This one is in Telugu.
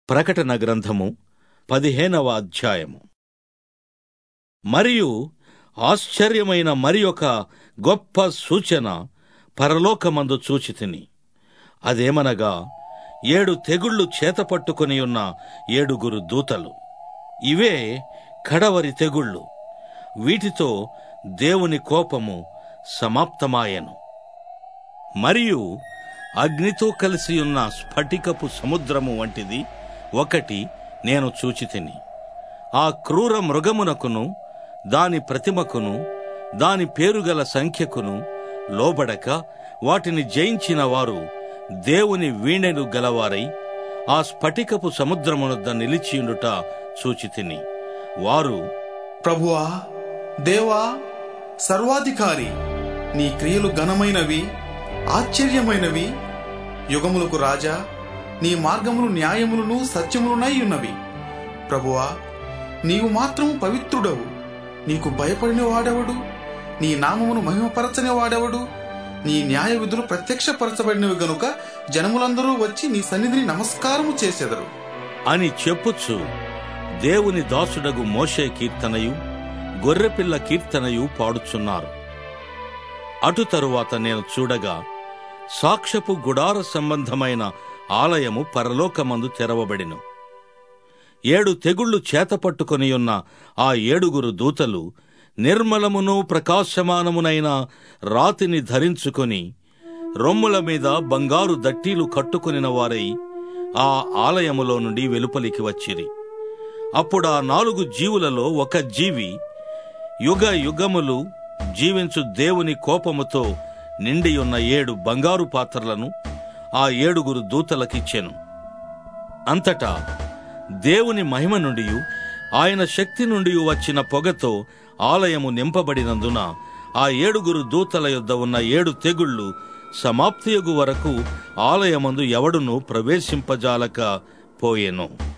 ప్రకటన గ్రంథము పదిహేనవ అధ్యాయము మరియు ఆశ్చర్యమైన మరి ఒక గొప్ప సూచన పరలోకమందు చూచితిని అదేమనగా ఏడు తెగుళ్ళు చేతపట్టుకుని ఉన్న ఏడుగురు దూతలు ఇవే కడవరి తెగుళ్ళు వీటితో దేవుని కోపము సమాప్తమాయెను మరియు అగ్నితో కలిసి ఉన్న స్ఫటికపు సముద్రము వంటిది ఒకటి నేను చూచితిని ఆ క్రూర మృగమునకును దాని ప్రతిమకును దాని పేరుగల సంఖ్యకును లోబడక వాటిని జయించిన వారు దేవుని వీణెలు గలవారై ఆ స్ఫటికపు సముద్రమునొద్ద నిలిచియుండుట చూచితిని వారు ప్రభువా దేవా సర్వాధికారి నీ క్రియలు ఘనమైనవి ఆశ్చర్యమైనవి యుగములకు రాజా నీ మార్గములు న్యాయములను సత్యములునై ఉన్నవి ప్రభువా నీవు మాత్రము పవిత్రుడవు నీకు భయపడిన వాడెవడు నీ నామమును మహిమపరచని వాడెవడు నీ న్యాయ విధులు ప్రత్యక్షపరచబడినవి గనుక జనములందరూ వచ్చి నీ సన్నిధిని నమస్కారము చేసెదరు అని చెప్పుచు దేవుని దాసుడగు మోషే కీర్తనయు గొర్రెపిల్ల కీర్తనయు పాడుచున్నారు అటు తరువాత నేను చూడగా సాక్ష్యపు గుడార సంబంధమైన ఆలయము పరలోకమందు తెరవబడిను ఏడు తెగుళ్లు చేతపట్టుకొని ఉన్న ఆ ఏడుగురు దూతలు నిర్మలమును ప్రకాశమానమునైన రాతిని ధరించుకొని రొమ్ముల మీద బంగారు దట్టీలు కట్టుకొనిన వారై ఆ ఆలయములో నుండి వెలుపలికి వచ్చిరి అప్పుడు ఆ నాలుగు జీవులలో ఒక జీవి యుగ యుగములు జీవించు దేవుని కోపముతో నిండియున్న ఏడు బంగారు పాత్రలను ఆ ఏడుగురు దూతలకిచ్చెను అంతటా దేవుని మహిమ నుండి ఆయన శక్తి నుండి వచ్చిన పొగతో ఆలయము నింపబడినందున ఆ ఏడుగురు దూతల యొద్ద ఉన్న ఏడు తెగుళ్ళు సమాప్తియగు వరకు ఆలయమందు ఎవడును ప్రవేశింపజాలక పోయెను